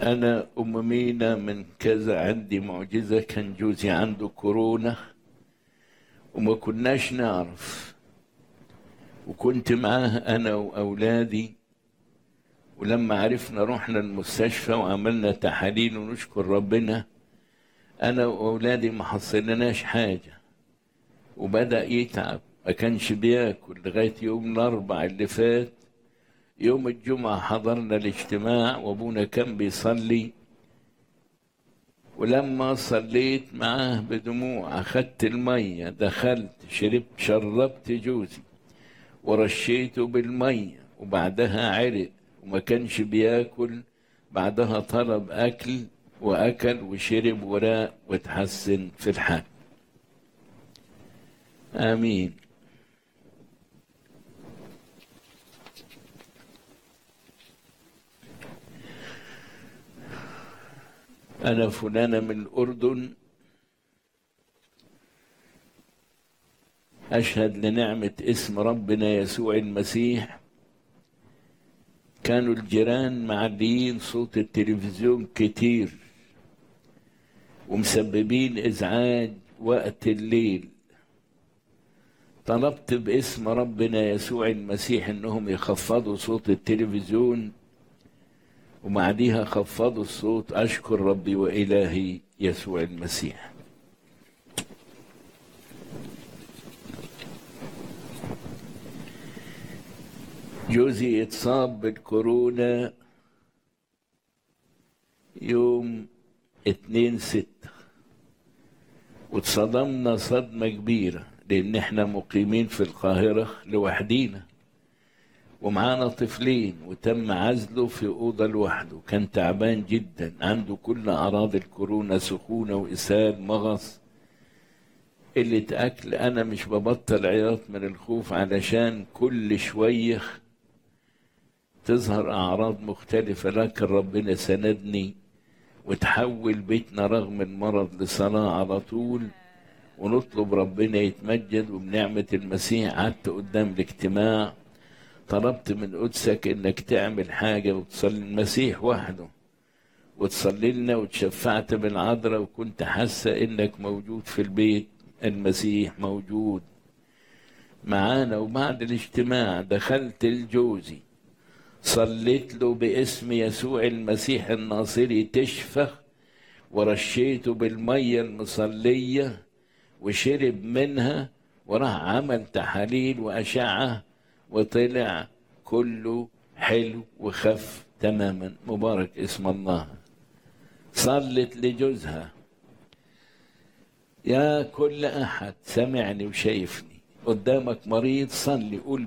أنا أم مينا من كذا عندي معجزة كان جوزي عنده كورونا وما كناش نعرف وكنت معاه أنا وأولادي ولما عرفنا رحنا المستشفى وعملنا تحاليل ونشكر ربنا أنا وأولادي ما حصلناش حاجة وبدأ يتعب ما كانش بياكل لغاية يوم الأربع اللي فات يوم الجمعة حضرنا الاجتماع وأبونا كان بيصلي ولما صليت معاه بدموع أخدت المية دخلت شربت شربت جوزي ورشيته بالمية وبعدها عرق وما كانش بياكل بعدها طلب أكل وأكل وشرب وراء وتحسن في الحال آمين أنا فلانة من الأردن أشهد لنعمة اسم ربنا يسوع المسيح كانوا الجيران معليين صوت التلفزيون كتير ومسببين إزعاج وقت الليل طلبت باسم ربنا يسوع المسيح انهم يخفضوا صوت التلفزيون وبعديها خفضوا الصوت اشكر ربي والهي يسوع المسيح جوزي اتصاب بالكورونا يوم اتنين ستة واتصدمنا صدمة كبيرة لأن احنا مقيمين في القاهرة لوحدينا ومعانا طفلين وتم عزله في أوضة لوحده كان تعبان جدا عنده كل أعراض الكورونا سخونة وإسهال مغص قلة أكل أنا مش ببطل عياط من الخوف علشان كل شوية تظهر أعراض مختلفة لكن ربنا سندني وتحول بيتنا رغم المرض لصلاة على طول ونطلب ربنا يتمجد وبنعمة المسيح قعدت قدام الاجتماع طلبت من قدسك انك تعمل حاجة وتصلي المسيح وحده وتصلي لنا وتشفعت بالعذراء وكنت حاسة انك موجود في البيت المسيح موجود معانا وبعد الاجتماع دخلت لجوزي صليت له باسم يسوع المسيح الناصري تشفخ ورشيته بالمية المصلية وشرب منها وراح عمل تحاليل وأشعة وطلع كله حلو وخف تماما مبارك اسم الله صلت لجوزها يا كل أحد سمعني وشايفني قدامك مريض صلي قول